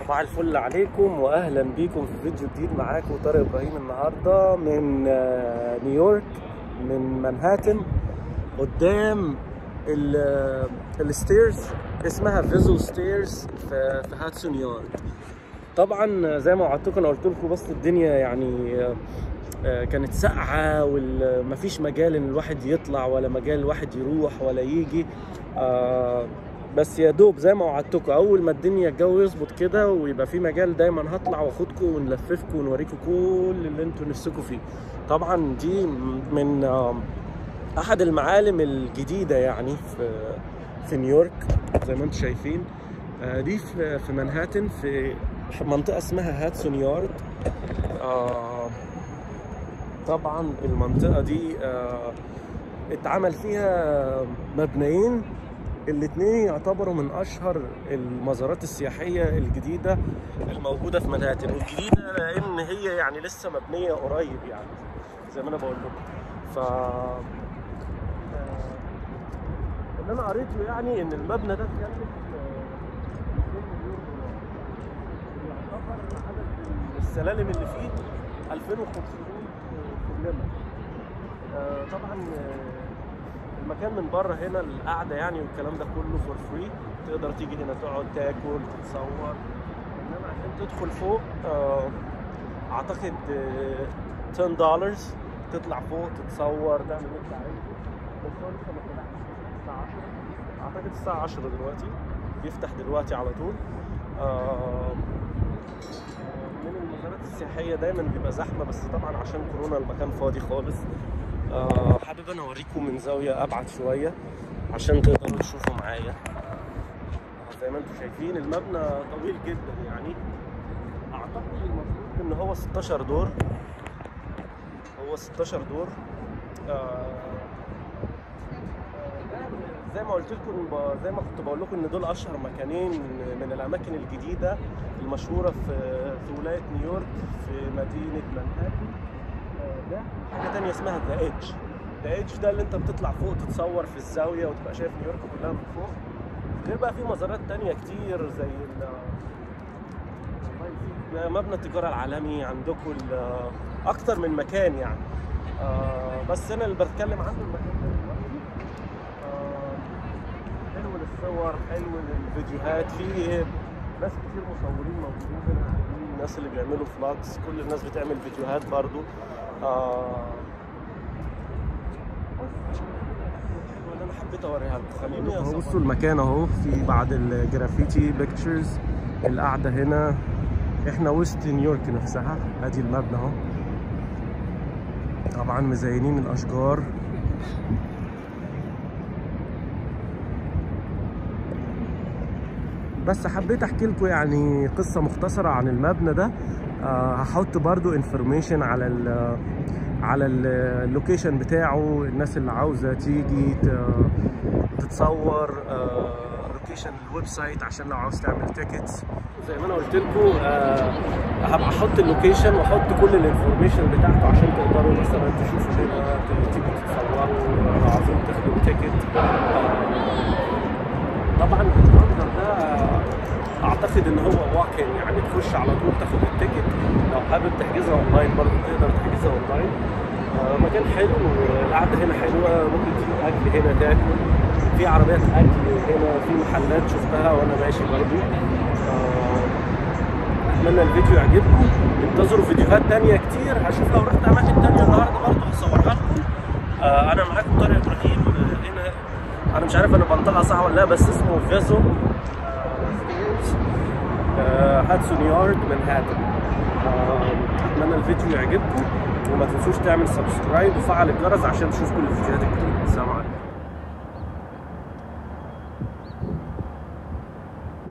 صباح الفل عليكم واهلا بيكم في فيديو جديد معاكم طارق ابراهيم النهارده من آه، نيويورك من مانهاتن قدام ال- الستيرز اسمها فيزو ستيرز في في هاتسون يارد طبعا زي ما وعدتكم انا قلت لكم بس الدنيا يعني آه، آه، كانت ساقعه ومفيش مجال ان الواحد يطلع ولا مجال الواحد يروح ولا يجي آه، بس يا دوب زي ما وعدتكم اول ما الدنيا الجو يظبط كده ويبقى في مجال دايما هطلع واخدكم ونلففكم ونوريكم كل اللي انتوا نفسكم فيه طبعا دي من آه، احد المعالم الجديده يعني في في نيويورك زي ما انتم شايفين آه، دي في في مانهاتن في منطقه اسمها هاتسون يارد آه، طبعا المنطقه دي آه، اتعمل فيها مبنيين الاثنين يعتبروا من اشهر المزارات السياحيه الجديده الموجوده في منهاتن والجديده لان هي يعني لسه مبنيه قريب يعني زي ما انا بقول لكم ف آه، اللي انا قريته يعني ان المبنى ده اتكلف آه، 200 مليون دولار يعتبر عدد السلالم اللي فيه 2500 سلمه آه، طبعا آه، المكان من بره هنا القعده يعني والكلام ده كله فور فري تقدر تيجي هنا تقعد تاكل تتصور انما عشان تدخل فوق آه، اعتقد آه، 10 دولار تطلع فوق تتصور تعمل اللي انت عايزه بس هو لسه ما طلعش الساعه 10 اعتقد الساعه 10 دلوقتي بيفتح دلوقتي على طول آه، من المزارات السياحيه دايما بيبقى زحمه بس طبعا عشان كورونا المكان فاضي خالص آه، حابب انا اوريكم من زاويه ابعد شويه عشان تقدروا تشوفوا معايا آه، زي ما انتم شايفين المبنى طويل جدا يعني اعتقد المفروض ان هو 16 دور هو 16 دور آه، زي ما قلت لكم ب- زي ما كنت بقول لكم ان دول اشهر مكانين من الاماكن الجديده المشهوره في في ولايه نيويورك في مدينه مانهاتن آه، ده حاجه تانية اسمها ذا ايدج ذا ايدج ده اللي انت بتطلع فوق تتصور في الزاويه وتبقى شايف نيويورك كلها من فوق غير بقى في مزارات تانية كتير زي ال والله في مبنى التجاره العالمي عندكم ال- اكتر من مكان يعني آه، بس انا اللي بتكلم عنه المكان ده دلوقتي آه، حلو للصور حلو للفيديوهات في ناس كتير مصورين موجودين هنا قاعدين، الناس اللي بيعملوا فلوجز كل الناس بتعمل فيديوهات برضو آه، بس اللي انا حبيت اوريها لكم خليني أهو أصور. بصوا المكان اهو في بعض الجرافيتي بيكتشرز القعده هنا احنا وسط نيويورك نفسها ادي المبنى اهو طبعا مزينين الاشجار بس حبيت احكي لكم يعني قصه مختصره عن المبنى ده آه، هحط برضو انفورميشن على ال على ال- اللوكيشن بتاعه الناس اللي عاوزه تيجي ت- تتصور آه، لوكيشن الويب سايت عشان لو عاوز تعمل تيكتس زي ما انا قلت لكم آه، هبقى احط اللوكيشن واحط كل الانفورميشن بتاعته عشان تقدروا مثلا تشوفوا هنا ت- تيجوا تتصوروا لو عايزين تاخدوا تيكت طبعا المنظر ده آه، اعتقد ان هو واكن يعني تخش على طول تاخد التيكت لو حابب تحجزها اونلاين برضه تقدر تحجزها اونلاين آه، مكان حلو القعده هنا حلوه ممكن تجيب اكل هنا تاكل في عربيات اكل هنا في محلات شفتها وانا ماشي برضه آه، اتمنى الفيديو يعجبكم انتظروا فيديوهات تانية كتير هشوف لو رحت اماكن تانية النهارده برضه هصورها لكم آه، انا معاكم طارق ابراهيم آه، هنا انا مش عارف انا بنطقها صح ولا لا بس اسمه فيزو آه، هاتسون يارد منهاتن آه، اتمنى الفيديو يعجبكم وما تنسوش تعمل سبسكرايب وفعل الجرس عشان تشوف كل الفيديوهات الجديده السلام عليكم